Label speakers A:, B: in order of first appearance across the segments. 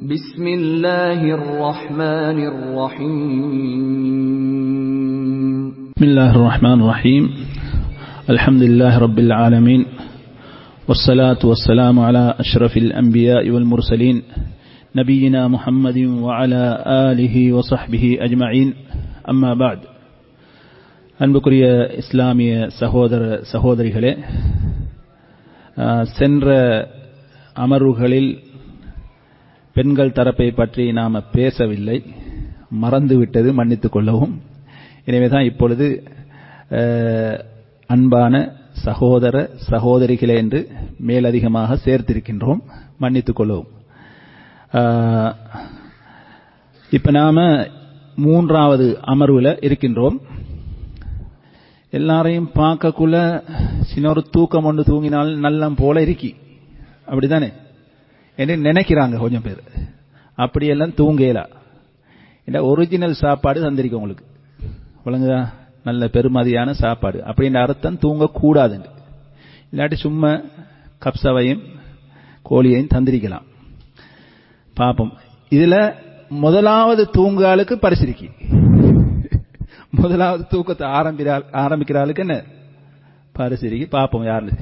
A: بسم الله الرحمن الرحيم
B: بسم الله الرحمن الرحيم الحمد لله رب العالمين والصلاة والسلام على أشرف الأنبياء والمرسلين نبينا محمد وعلى آله وصحبه أجمعين أما بعد அன்புக்குரிய இஸ்லாமிய சகோதர சகோதரிகளே சென்ற அமர்வுகளில் பெண்கள் தரப்பை பற்றி நாம் பேசவில்லை மறந்துவிட்டது மன்னித்துக் கொள்ளவும் எனவே தான் இப்பொழுது அன்பான சகோதர சகோதரிகளே என்று மேலதிகமாக சேர்த்திருக்கின்றோம் மன்னித்துக் கொள்ளவும் இப்ப நாம மூன்றாவது அமர்வுல இருக்கின்றோம் எல்லாரையும் பார்க்கக்குள்ள சின்ன ஒரு தூக்கம் ஒன்று தூங்கினால் நல்லம் போல இருக்கி அப்படித்தானே என்று நினைக்கிறாங்க கொஞ்சம் பேர் அப்படியெல்லாம் தூங்கலா இல்லை ஒரிஜினல் சாப்பாடு தந்திருக்க உங்களுக்கு விளங்குதா நல்ல பெருமதியான சாப்பாடு அப்படின்ற அர்த்தம் தூங்கக்கூடாது இல்லாட்டி சும்மா கப்சவையும் கோழியையும் தந்திரிக்கலாம் பார்ப்போம் இதுல முதலாவது தூங்காளுக்கு பரிசிருக்கி முதலாவது தூக்கத்தை ஆரம்பிக்கிறாள் ஆரம்பிக்கிற ஆளுக்கு என்ன பரிசிருக்கி பார்ப்போம் யாரு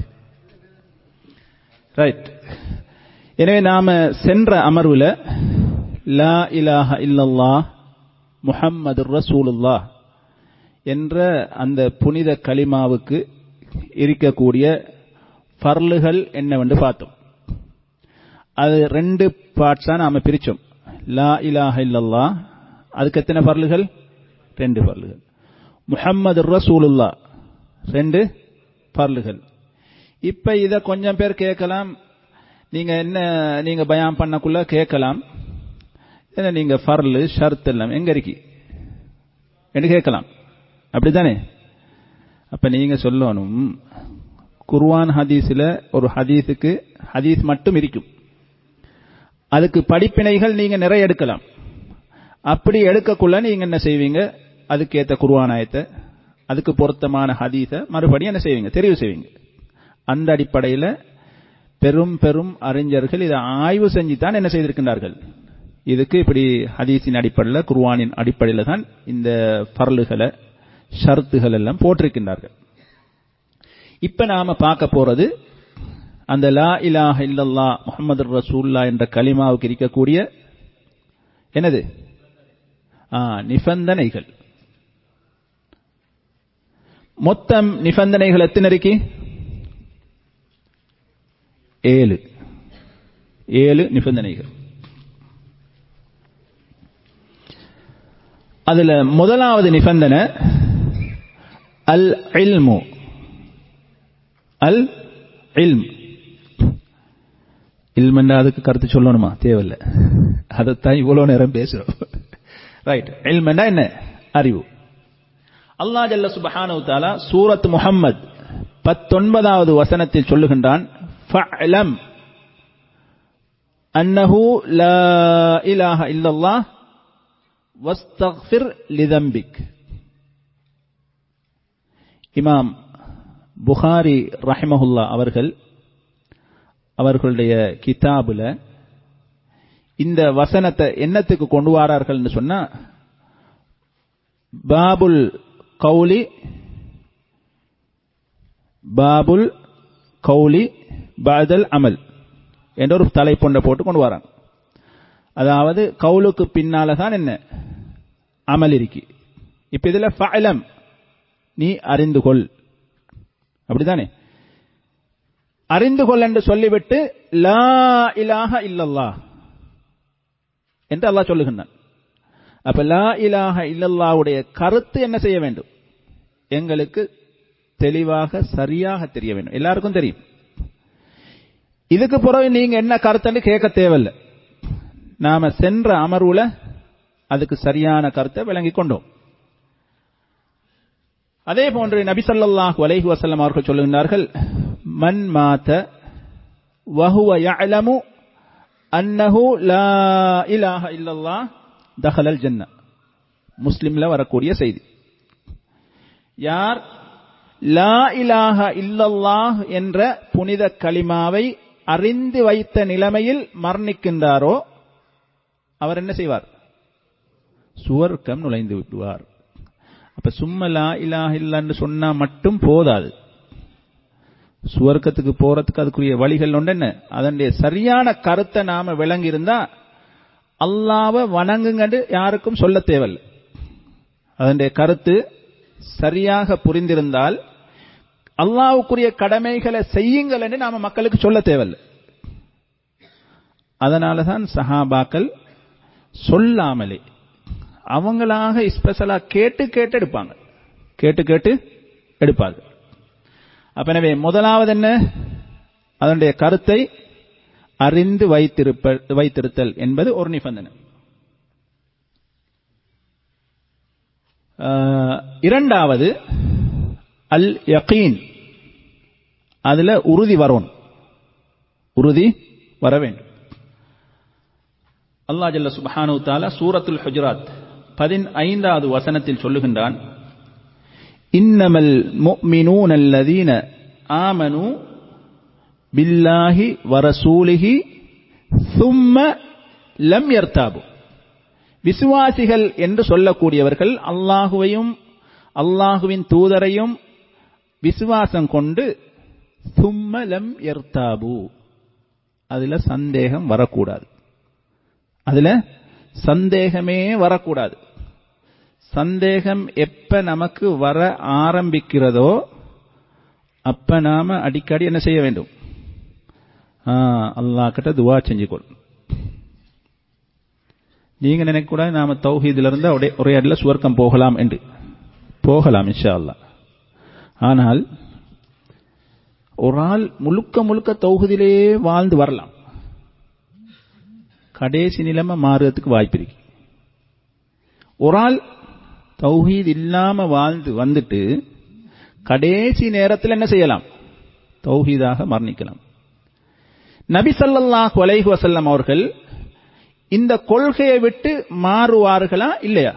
B: ரைட் எனவே நாம சென்ற அமர்வுல லா இலாஹ இல்லல்லா முஹம்மது ரசூலுல்லா என்ற அந்த புனித களிமாவுக்கு இருக்கக்கூடிய பர்லுகள் என்னவென்று பார்த்தோம் அது ரெண்டு பார்ட்ஸா நாம பிரிச்சோம் லா இலாஹ இல்லல்லா அதுக்கு எத்தனை பர்லுகள் ரெண்டு பர்லுகள் முஹம்மது ரசூலுல்லா ரெண்டு பர்லுகள் இப்ப இத கொஞ்சம் பேர் கேட்கலாம் நீங்க என்ன நீங்க பயான் பண்ணக்குள்ள கேட்கலாம் என்ன நீங்க ஃபர்லு ஷர்த் எல்லாம் எங்க இருக்கி என்று கேட்கலாம் அப்படித்தானே அப்ப நீங்க சொல்லணும் குர்வான் ஹதீஸ்ல ஒரு ஹதீஸுக்கு ஹதீஸ் மட்டும் இருக்கும் அதுக்கு படிப்பினைகள் நீங்க நிறைய எடுக்கலாம் அப்படி எடுக்கக்குள்ள நீங்க என்ன செய்வீங்க அதுக்கு ஏத்த குர்வானாயத்தை அதுக்கு பொருத்தமான ஹதீஸை மறுபடியும் என்ன செய்வீங்க தெரிவு செய்வீங்க அந்த அடிப்படையில் பெரும் பெரும் அறிஞர்கள் இதை ஆய்வு செஞ்சு தான் என்ன செய்திருக்கின்றார்கள் இதுக்கு இப்படி ஹதீஸின் அடிப்படையில் குர்வானின் அடிப்படையில் தான் இந்த பரலுகளை ஷர்த்துகள் எல்லாம் போட்டிருக்கின்றார்கள் இப்ப நாம பார்க்க போறது அந்த லா இலாஹ இல்லல்லா முகமது ரசூல்லா என்ற கலிமாவுக்கு இருக்கக்கூடிய என்னது நிபந்தனைகள் மொத்தம் நிபந்தனைகள் எத்தனை இருக்கு ஏழு ஏழு நிபந்தனைகள் அதுல முதலாவது நிபந்தனை அல் இல்மு அல் இல்ம் இல்மண்டா அதுக்கு கருத்து சொல்லணுமா தேவையில்லை அதைத்தான் இவ்வளவு நேரம் பேசுறோம் ரைட் இல்மண்டா என்ன அறிவு அல்லா ஜல்ல சுபஹானு தாலா சூரத் முஹம்மத் பத்தொன்பதாவது வசனத்தில் சொல்லுகின்றான் ஃபஅலம் அன்னஹு லா இலாஹ இல்லல்லாஹ் வஸ்தக்ஃபிர் லிதம்பிக் இமாம் புகாரி ரஹிமஹுல்லா அவர்கள் அவர்களுடைய கிதாபுல இந்த வசனத்தை என்னத்துக்கு கொண்டு வரார்கள்னு சொன்னா பாபுல் கௌலி பாபுல் கௌலி பாதல் அமல் என்ற ஒரு தலைப்பொண்டை போட்டு கொண்டு வராங்க அதாவது கவுலுக்கு பின்னால தான் என்ன அமல் இருக்கு இப்ப இதுல ஃபலம் நீ அறிந்து கொள் அப்படித்தானே அறிந்து கொள் என்று சொல்லிவிட்டு லா இலாஹ இல்லல்லா என்று அல்லாஹ் சொல்லுகின்றான் அப்ப லா இலாஹ இல்லல்லாவுடைய கருத்து என்ன செய்ய வேண்டும் எங்களுக்கு தெளிவாக சரியாக தெரிய வேண்டும் எல்லாருக்கும் தெரியும் இதுக்கு பிறகு நீங்க என்ன கருத்துன்னு கேட்க தேவையில்லை நாம சென்ற அமர்வுல அதுக்கு சரியான கருத்தை விளங்கி கொண்டோம் அதே போன்று நபிசல்லாஹு அலைஹி வசல்லம் அவர்கள் சொல்லுகின்றார்கள் மன் மாத்த வஹுவ யஅலமு அன்னஹு லா இலாஹ இல்லல்லாஹ் தஹலல் ஜன்ன முஸ்லிம்ல வரக்கூடிய செய்தி யார் லா இலாஹ இல்லல்லாஹ் என்ற புனித கலிமாவை அறிந்து வைத்த நிலைமையில் மரணிக்கின்றாரோ அவர் என்ன செய்வார் சுவர்க்கம் நுழைந்து விடுவார் அப்ப சும்மா லா இலாஹ இல்லன்னு சொன்னா மட்டும் போதாது சுவர்க்கத்துக்கு போறதுக்கு அதுக்குரிய வழிகள் உண்டு என்ன அதனுடைய சரியான கருத்தை நாம விளங்கி இருந்தா அல்லாவை வணங்குங்கன்னு யாருக்கும் சொல்ல தேவையில்லை அதனுடைய கருத்து சரியாக புரிந்திருந்தால் அல்லாவுக்குரிய கடமைகளை செய்யுங்கள் என்று நாம மக்களுக்கு சொல்ல தேவையில்லை அதனால தான் சஹாபாக்கள் சொல்லாமலே அவங்களாக ஸ்பெஷலா கேட்டு கேட்டு எடுப்பாங்க கேட்டு கேட்டு எடுப்பாங்க அப்ப எனவே முதலாவது என்ன அதனுடைய கருத்தை அறிந்து வைத்திருப்ப வைத்திருத்தல் என்பது ஒரு நிபந்தனை இரண்டாவது அல் யகீன் அதுல உறுதி வரணும் உறுதி வர வேண்டும் அல்லா ஜல்ல சுபஹானு தாலா சூரத்துல் ஹுஜராத் பதினைந்தாவது வசனத்தில் சொல்லுகின்றான் இன்னமல் முஃமினூன அல்லதீன ஆமனு பில்லாஹி வரசூலிஹி சும்ம லம் யர்தாபு விசுவாசிகள் என்று சொல்லக்கூடியவர்கள் அல்லாஹுவையும் அல்லாஹுவின் தூதரையும் விசுவாசம் கொண்டு சும்ம லம் யர்தாபு அதுல சந்தேகம் வரக்கூடாது அதுல சந்தேகமே வரக்கூடாது சந்தேகம் எப்ப நமக்கு வர ஆரம்பிக்கிறதோ அப்ப நாம அடிக்கடி என்ன செய்ய வேண்டும் அல்லா கிட்ட துவா செஞ்சுக்கொள் நீங்க நினைக்க கூட நாம தௌஹீதுல இருந்து ஒரே அடியில் சுவர்க்கம் போகலாம் என்று போகலாம் இன்ஷா அல்லா ஆனால் ஒரு ஆள் முழுக்க முழுக்க தௌஹீதிலே வாழ்ந்து வரலாம் கடைசி நிலைமை மாறுறதுக்கு வாய்ப்பு இருக்கு ஒரு ஆள் தௌஹீத் இல்லாம வாழ்ந்து வந்துட்டு கடைசி நேரத்தில் என்ன செய்யலாம் தௌஹீதாக மரணிக்கலாம் நபி சல்லாஹ் அலைஹு வசல்லம் அவர்கள் இந்த கொள்கையை விட்டு மாறுவார்களா இல்லையா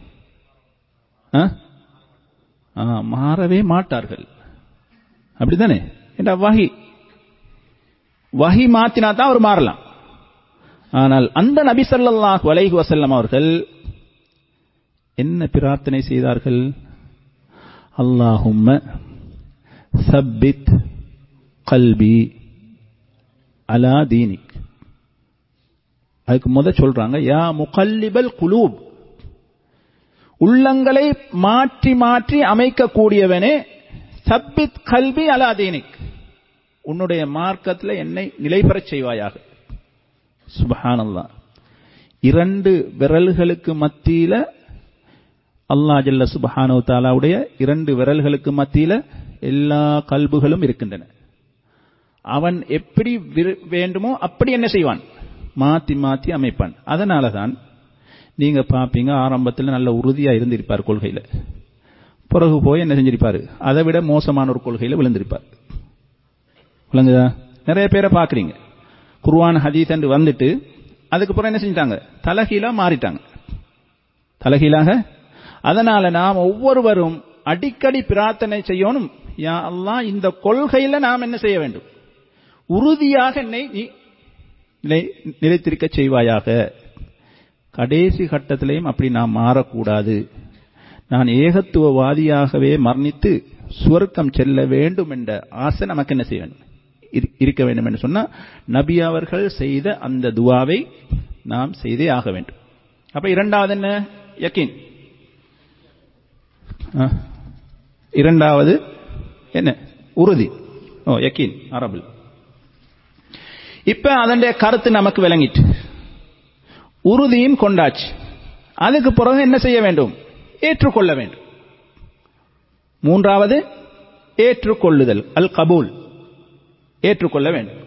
B: மாறவே மாட்டார்கள் அப்படித்தானே என்ற வகி வகி மாத்தினா தான் அவர் மாறலாம் ஆனால் அந்த நபி சல்லாஹ் அலைஹு வசல்லம் அவர்கள் என்ன பிரார்த்தனை செய்தார்கள் அல்லாஹும்ம சப்பித் கல்பி அலா தீனிக் அதுக்கு முத சொல்றாங்க யா முகல்லிபல் குலூப் உள்ளங்களை மாற்றி மாற்றி அமைக்கக்கூடியவனே சப்பித் கல்வி அலா தீனிக் உன்னுடைய மார்க்கத்தில் என்னை நிலைபெறச் செய்வாயாக சுபஹானல்லா இரண்டு விரல்களுக்கு மத்தியில அல்லா ஜல்ல சுபஹானோ தாலாவுடைய இரண்டு விரல்களுக்கு மத்தியில எல்லா கல்புகளும் இருக்கின்றன அவன் எப்படி வேண்டுமோ அப்படி என்ன செய்வான் மாத்தி மாத்தி அமைப்பான் அதனால தான் நீங்க பாப்பீங்க ஆரம்பத்தில் நல்ல உறுதியா இருந்திருப்பார் கொள்கையில பிறகு போய் என்ன செஞ்சிருப்பாரு அதை விட மோசமான ஒரு கொள்கையில விழுந்திருப்பார் விளங்குதா நிறைய பேரை பாக்குறீங்க குர்வான் ஹதீஸ் என்று வந்துட்டு அதுக்கப்புறம் என்ன செஞ்சிட்டாங்க தலகீழா மாறிட்டாங்க தலகீழாக அதனால நாம் ஒவ்வொருவரும் அடிக்கடி பிரார்த்தனை செய்யணும் யா அல்லா இந்த கொள்கையில நாம் என்ன செய்ய வேண்டும் உறுதியாக என்னை நீ நிலைத்திருக்க செய்வாயாக கடைசி கட்டத்திலையும் அப்படி நாம் மாறக்கூடாது நான் ஏகத்துவவாதியாகவே மரணித்து சுவர்க்கம் செல்ல வேண்டும் என்ற ஆசை நமக்கு என்ன செய்ய வேண்டும் இருக்க வேண்டும் என்று சொன்னா நபி அவர்கள் செய்த அந்த துவாவை நாம் செய்தே ஆக வேண்டும் அப்ப இரண்டாவது என்ன யக்கீன் இரண்டாவது என்ன உறுதி ஓ யக்கீன் அரபுல் இப்ப அதனுடைய கருத்து நமக்கு விளங்கிட்டு உறுதியும் கொண்டாச்சு அதுக்கு பிறகு என்ன செய்ய வேண்டும் ஏற்றுக்கொள்ள வேண்டும் மூன்றாவது ஏற்றுக்கொள்ளுதல் அல் கபூல் ஏற்றுக்கொள்ள வேண்டும்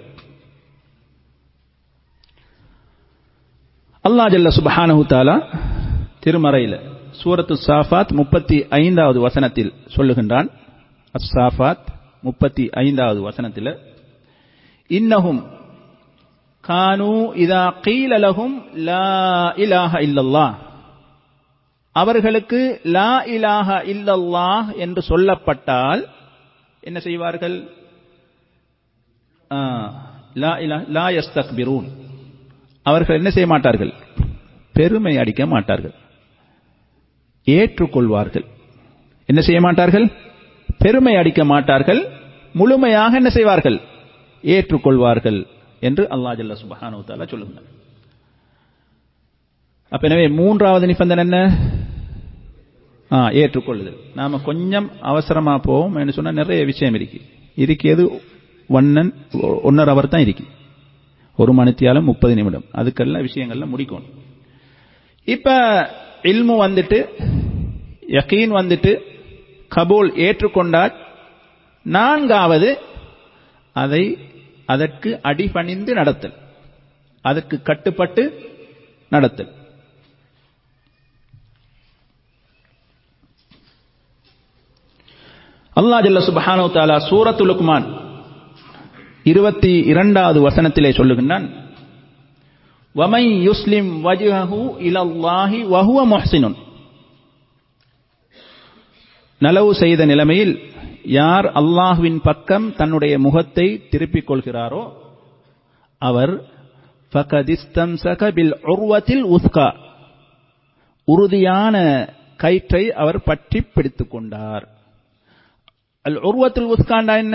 B: அல்லா ஜல்ல சுபஹானஹு தாலா திருமறையில் சூரத்து சாஃபாத் முப்பத்தி ஐந்தாவது வசனத்தில் சொல்லுகின்றான் அஸ்ஸாஃபாத் முப்பத்தி ஐந்தாவது வசனத்தில் இன்னஹும் கானு இதா கீலலகும் லா இலாஹ இல்லல்லாஹ் அவர்களுக்கு லா இலாஹ இல்லல்லாஹ் என்று சொல்லப்பட்டால் என்ன செய்வார்கள் லா இலா லா யஸ்தக்பிரூன் அவர்கள் என்ன செய்ய மாட்டார்கள் பெருமை அடிக்க மாட்டார்கள் ஏற்றுக்கொள்வார்கள் என்ன செய்ய மாட்டார்கள் பெருமை அடிக்க மாட்டார்கள் முழுமையாக என்ன செய்வார்கள் ஏற்றுக்கொள்வார்கள் என்று அல்லா ஜல்ல சுபஹானு தாலா சொல்லுங்க அப்ப எனவே மூன்றாவது நிபந்தனை என்ன ஆ ஏற்றுக்கொள்ளுதல் நாம கொஞ்சம் அவசரமா போவோம் என்று சொன்னா நிறைய விஷயம் இருக்கு இருக்கிறது ஒன்னன் ஒன்னரை அவர் தான் இருக்கு ஒரு மணித்தியாலும் முப்பது நிமிடம் அதுக்கெல்லாம் விஷயங்கள்லாம் முடிக்கணும் இப்ப இல்மு வந்துட்டு யக்கீன் வந்துட்டு கபூல் ஏற்றுக்கொண்டால் நான்காவது அதை அதற்கு அடிபணிந்து நடத்தல் அதற்கு கட்டுப்பட்டு நடத்தல் அல்லா ஜல்ல சுபஹானோ தாலா சூரத்து லுக்மான் இருபத்தி இரண்டாவது வசனத்திலே சொல்லுகின்றான் வமை யுஸ்லிம் வஜ்ஹு இலல்லாஹி வஹுவ முஹ்சினுன் நலவு செய்த நிலைமையில் யார் அல்லாஹுவின் பக்கம் தன்னுடைய முகத்தை திருப்பிக் கொள்கிறாரோ அவர் பில் உருவத்தில் உஸ்கா உறுதியான கயிற்றை அவர் பற்றி பிடித்துக் கொண்டார் அல் உருவத்தில் உஸ்காண்டா என்ன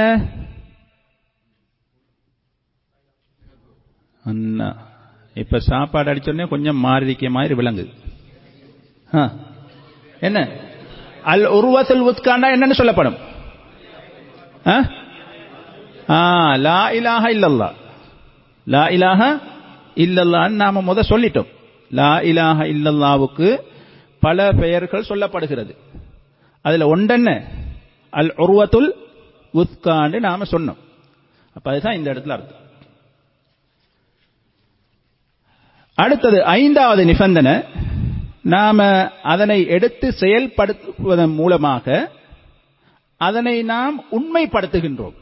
B: அண்ணா இப்ப சாப்பாடு அடிச்சோடனே கொஞ்சம் மாறிக்க மாதிரி விளங்குது என்ன அல் உருவத்தில் உஸ்காண்டா என்னன்னு சொல்லப்படும் லா இலாஹ இல்லல்லா லா இலாஹ இல்லல்லான்னு நாம முத சொல்லிட்டோம் லா இலாஹ இல்லல்லாவுக்கு பல பெயர்கள் சொல்லப்படுகிறது அதுல ஒன்றென்ன அல் உருவத்துல் உத்கான்னு நாம சொன்னோம் அப்ப அதுதான் இந்த இடத்துல அர்த்தம் அடுத்தது ஐந்தாவது நிபந்தனை நாம அதனை எடுத்து செயல்படுத்துவதன் மூலமாக அதனை நாம் உண்மைப்படுத்துகின்றோம்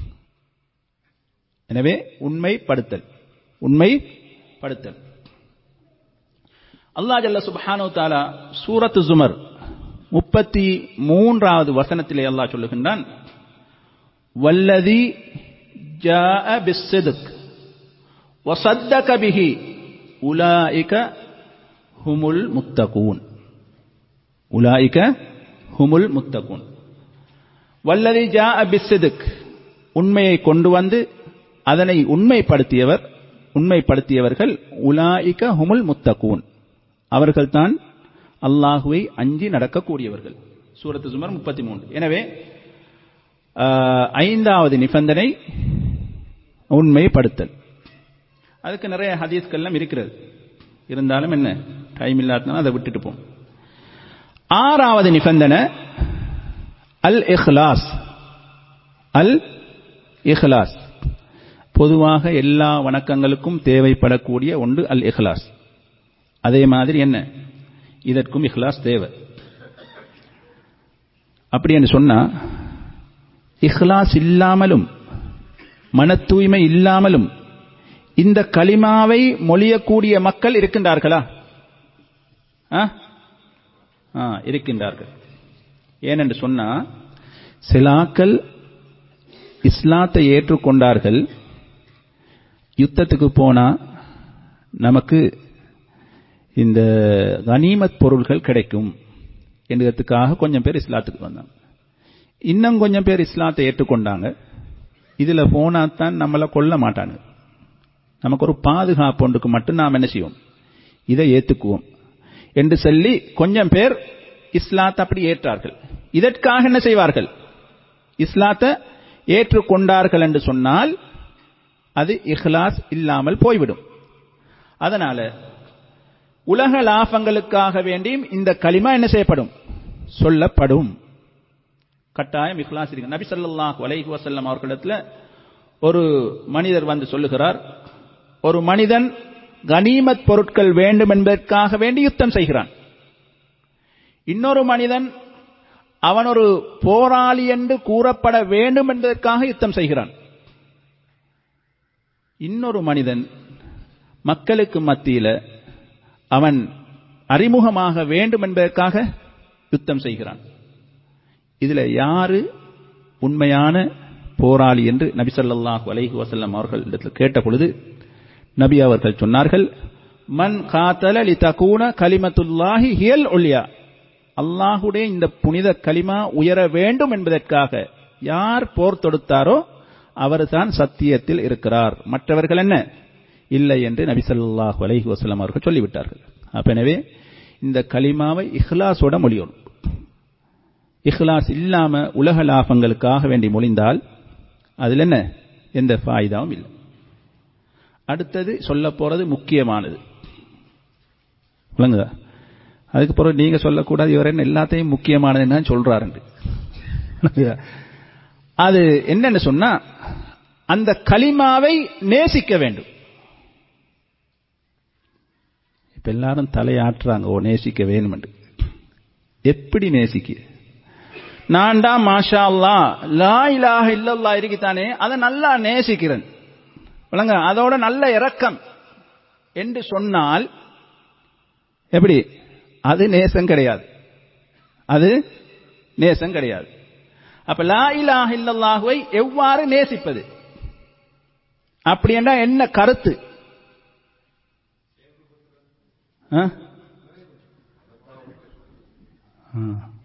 B: எனவே உண்மைப்படுத்தல் உண்மைப்படுத்தல் அல்லா ஜல்ல சுபஹானோ தாலா சூரத்து ஜுமர் முப்பத்தி மூன்றாவது வசனத்திலே அல்லாஹ் சொல்லுகின்றான் வல்லதி ஜாஅ பிஸ்ஸித்க் வஸத்தக பிஹி உலாயிக ஹுமுல் முத்தகூன் உலாயிக ஹுமுல் முத்தகூன் வல்லதி ஜாஅ பிஸ்ஸித்க் உண்மையை கொண்டு வந்து அதனை உண்மைப்படுத்தியவர் உண்மைப்படுத்தியவர்கள் உலாயிக ஹுமுல் முத்தகூன் அவர்கள்தான் அல்லாஹுவை அஞ்சி நடக்கக்கூடியவர்கள் சூரத்து சுமர் முப்பத்தி மூன்று எனவே ஐந்தாவது நிபந்தனை உண்மைப்படுத்தல் அதுக்கு நிறைய ஹதீஸ்கள்லாம் இருக்கிறது இருந்தாலும் என்ன டைம் இல்லாதனால அதை விட்டுட்டு போம் ஆறாவது நிபந்தனை அல் இஹ்லாஸ் அல் இஹ்லாஸ் பொதுவாக எல்லா வணக்கங்களுக்கும் தேவைப்படக்கூடிய ஒன்று அல் இஹ்லாஸ் அதே மாதிரி என்ன இதற்கும் இஹ்லாஸ் தேவை அப்படி என்று சொன்னா இஹ்லாஸ் இல்லாமலும் மன தூய்மை இல்லாமலும் இந்த களிமாவை மொழியக்கூடிய மக்கள் இருக்கின்றார்களா இருக்கின்றார்கள் ஏனென்று சொன்னா சிலாக்கள் இஸ்லாத்தை ஏற்றுக்கொண்டார்கள் யுத்தத்துக்கு போனா நமக்கு இந்த கனிமத் பொருள்கள் கிடைக்கும் என்றதுக்காக கொஞ்சம் பேர் இஸ்லாத்துக்கு வந்தாங்க இன்னும் கொஞ்சம் பேர் இஸ்லாத்தை ஏற்றுக்கொண்டாங்க இதுல போனா தான் நம்மளை கொல்ல மாட்டாங்க நமக்கு ஒரு பாதுகாப்பு ஒன்றுக்கு மட்டும் நாம் என்ன செய்வோம் இதை ஏத்துக்குவோம் என்று சொல்லி கொஞ்சம் பேர் இஸ்லாத்தை அப்படி ஏற்றார்கள் இதற்காக என்ன செய்வார்கள் இஸ்லாத்தை ஏற்றுக்கொண்டார்கள் என்று சொன்னால் அது இஹ்லாஸ் இல்லாமல் போய்விடும் அதனால உலக லாபங்களுக்காக வேண்டியும் இந்த களிமா என்ன செய்யப்படும் சொல்லப்படும் கட்டாயம் இஹ்லாஸ் இருக்கு நபி ஸல்லல்லாஹு அலைஹி வஸல்லம் அவர்களிடத்துல ஒரு மனிதர் வந்து சொல்லுகிறார் ஒரு மனிதன் கனிமத் பொருட்கள் வேண்டும் என்பதற்காக வேண்டி யுத்தம் செய்கிறான் இன்னொரு மனிதன் அவன் ஒரு போராளி என்று கூறப்பட வேண்டும் என்பதற்காக யுத்தம் செய்கிறான் இன்னொரு மனிதன் மக்களுக்கு மத்தியில அவன் அறிமுகமாக வேண்டும் என்பதற்காக யுத்தம் செய்கிறான் இதுல யாரு உண்மையான போராளி என்று நபி ஸல்லல்லாஹு அலைஹி வஸல்லம் அவர்கள் இடத்தில் கேட்ட பொழுது நபி அவர்கள் சொன்னார்கள் மன் காத்தல லி தகூன கலிமத்துல்லாஹி ஹியல் ஒளியா அல்லாஹுடைய இந்த புனித கலிமா உயர வேண்டும் என்பதற்காக யார் போர் தொடுத்தாரோ அவர்தான் சத்தியத்தில் இருக்கிறார் மற்றவர்கள் என்ன இல்லை என்று நபி ஸல்லல்லாஹு அலைஹி வஸல்லம் அவர்கள் சொல்லிவிட்டார்கள் அப்ப எனவே இந்த கலிமாவை இஹ்லாஸோட மொழியணும் இஹ்லாஸ் இல்லாம உலக லாபங்களுக்காக வேண்டி மொழிந்தால் அதில் என்ன எந்த ஃபாயிதாவும் இல்லை அடுத்தது சொல்ல போறது முக்கியமானது விளங்குதா அதுக்கு பிறகு நீங்க சொல்லக்கூடாது இவர் என்ன எல்லாத்தையும் முக்கியமானதுன்னு சொல்றாரு அது என்னன்னு சொன்னா அந்த கலிமாவை நேசிக்க வேண்டும் இப்ப எல்லாரும் தலையாட்டுறாங்க ஓ நேசிக்க வேணும் என்று எப்படி நேசிக்க நான் தான் மாஷா அல்லா லா இலாஹ இல்லல்லா இருக்குதானே அதை நல்லா நேசிக்கிறேன் விளங்க அதோட நல்ல இரக்கம் என்று சொன்னால் எப்படி அது நேசம் கிடையாது அது நேசம் கிடையாது அப்ப லா இலாஹ இல்லல்லாஹுவை எவ்வாறு நேசிப்பது அப்படி என்றால் என்ன கருத்து ஆ? ஆ.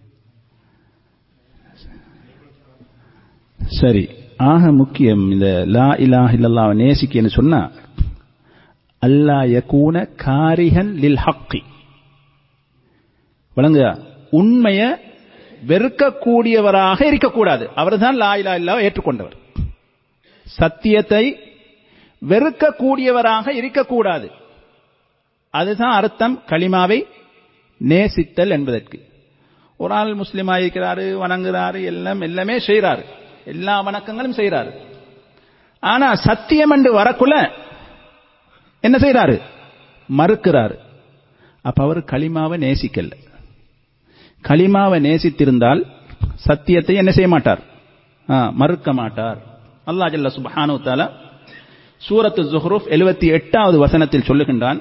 B: சரி ஆக முக்கியம் இந்த லா இலாஹ இல்லல்லாஹ் நேசிக்கன்னு சொன்னா அல்லா யகூன காரிஹன் லில் ஹக்கி விளங்குதா உண்மைய வெறுக்கக்கூடியவராக இருக்கக்கூடாது அவர்தான் லா இலாஹ இல்லல்லாஹ் ஏற்றுக்கொண்டவர் சத்தியத்தை வெறுக்கக்கூடியவராக இருக்கக்கூடாது அதுதான் அர்த்தம் களிமாவை நேசித்தல் என்பதற்கு ஒரு ஆள் முஸ்லீமாக இருக்கிறாரு வணங்குறாரு எல்லாம் எல்லாமே செய்கிறாரு எல்லா வணக்கங்களும் செய்கிறாரு ஆனா சத்தியம் என்று வரக்குள்ள என்ன செய்கிறாரு மறுக்கிறாரு அப்ப அவர் களிமாவை நேசிக்கல களிமாவை நேசித்திருந்தால் சத்தியத்தை என்ன செய்ய மாட்டார் ஆ, மறுக்க மாட்டார் அல்லாஹ் ஜல்ல சுப்ஹானஹு வ தஆலா சூரத்து ஜுஹ்ரூஃப் 78வது வசனத்தில் சொல்லுகின்றான்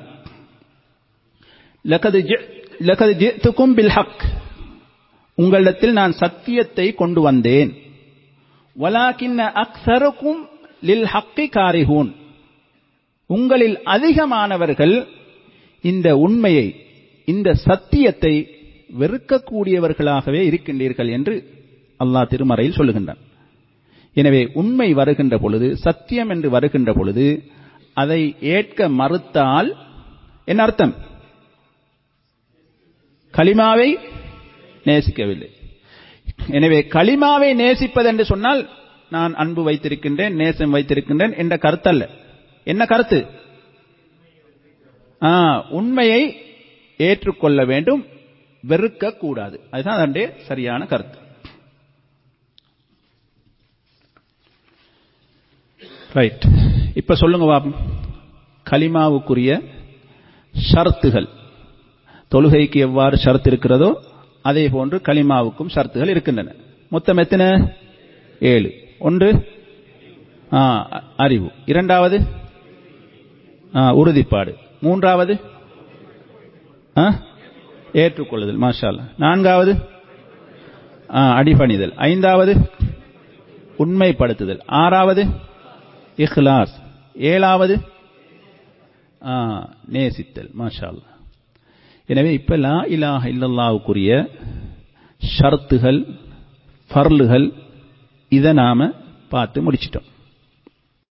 B: லகது ஜி- லகது ஜித்துக்கும் பில் ஹக் உங்களிடத்தில் நான் சத்தியத்தை கொண்டு வந்தேன் வலாக்கின்ன அக்ஸருக்கும் லில் ஹக்கி காரிஹூன் உங்களில் அதிகமானவர்கள் இந்த உண்மையை இந்த சத்தியத்தை வெறுக்கக்கூடியவர்களாகவே இருக்கின்றீர்கள் என்று அல்லாஹ் திருமறையில் சொல்லுகின்றான் எனவே உண்மை வருகின்ற பொழுது சத்தியம் என்று வருகின்ற பொழுது அதை ஏற்க மறுத்தால் என்ன அர்த்தம் கலிமாவை நேசிக்கவில்லை எனவே கலிமாவை நேசிப்பது என்று சொன்னால் நான் அன்பு வைத்திருக்கின்றேன் நேசம் வைத்திருக்கின்றேன் என்ற கருத்தல்ல என்ன கருத்து ஆ, உண்மையை ஏற்றுக்கொள்ள வேண்டும் வெறுக்க கூடாது அதுதான் அதனுடைய சரியான கருத்து ரைட் இப்ப சொல்லுங்க பாப்போம் கலிமாவுக்குரிய ஷர்த்துகள் தொழுகைக்கு எவ்வாறு ஷர்த் இருக்கிறதோ அதே போன்று கலிமாவுக்கும் ஷர்த்துகள் இருக்கின்றன மொத்தம் எத்தனை ஏழு ஒன்று ஆ, அ- அறிவு இரண்டாவது ஆ, உறுதிப்பாடு மூன்றாவது ஆ, ஏற்றுக்கொள்ளுதல் மாஷா அல்லாஹ். நான்காவது ஆ, அடிபணிதல் ஐந்தாவது உண்மைப்படுத்துதல் ஆறாவது இஹ்லாஸ் ஏழாவது ஆ, நேசித்தல் மாஷா அல்லாஹ். எனவே இப்ப லா இலாஹ இல்லல்லாவுக்குரிய ஷர்த்துகள் ஃபர்லுகள் இதை நாம பார்த்து முடிச்சிட்டோம்